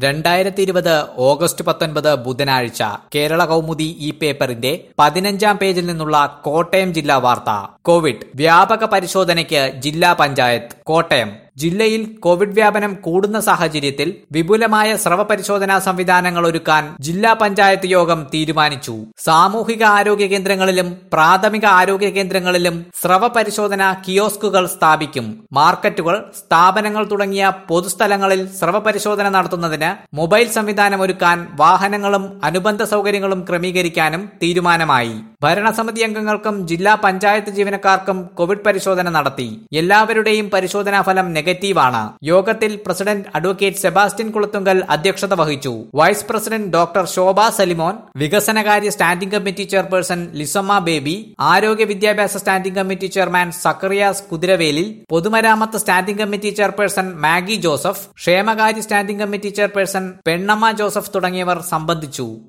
രണ്ടായിരത്തി ഇരുപത് ഓഗസ്റ്റ് പത്തൊൻപത് ബുധനാഴ്ച കേരള കൗമുദി ഈ പേപ്പറിന്റെ പതിനഞ്ചാം പേജിൽ നിന്നുള്ള കോട്ടയം ജില്ലാ വാർത്ത കോവിഡ് വ്യാപക പരിശോധനയ്ക്ക് ജില്ലാ പഞ്ചായത്ത് കോട്ടയം ജില്ലയിൽ കോവിഡ് വ്യാപനം കൂടുന്ന സാഹചര്യത്തിൽ വിപുലമായ സ്രവ പരിശോധനാ സംവിധാനങ്ങൾ ഒരുക്കാൻ ജില്ലാ പഞ്ചായത്ത് യോഗം തീരുമാനിച്ചു സാമൂഹിക ആരോഗ്യ കേന്ദ്രങ്ങളിലും പ്രാഥമിക ആരോഗ്യ കേന്ദ്രങ്ങളിലും സ്രവ പരിശോധന കിയോസ്കുകൾ സ്ഥാപിക്കും മാർക്കറ്റുകൾ സ്ഥാപനങ്ങൾ തുടങ്ങിയ പൊതുസ്ഥലങ്ങളിൽ സ്രവ പരിശോധന നടത്തുന്നതിന് മൊബൈൽ സംവിധാനം ഒരുക്കാൻ വാഹനങ്ങളും അനുബന്ധ സൗകര്യങ്ങളും ക്രമീകരിക്കാനും തീരുമാനമായി ഭരണസമിതി അംഗങ്ങൾക്കും ജില്ലാ പഞ്ചായത്ത് ജീവനക്കാർക്കും കോവിഡ് പരിശോധന നടത്തി എല്ലാവരുടെയും പരിശോധനാ ഫലം നെഗറ്റീവാണ് യോഗത്തിൽ പ്രസിഡന്റ് അഡ്വക്കേറ്റ് സെബാസ്റ്റ്യൻ കുളത്തുങ്കൽ അധ്യക്ഷത വഹിച്ചു vice president doctor Shobha Salimon വികസനകാര്യ standing committee chairperson Lissamma Baby ആരോഗ്യ വിദ്യാഭ്യാസ standing committee chairman Zacharias Kuthiravelil പൊതുമരാമത്ത് standing committee chairperson Maggie Joseph ക്ഷേമകാര്യ standing committee chairperson Pennamma Joseph തുടങ്ങിയവർ സംബന്ധിച്ചു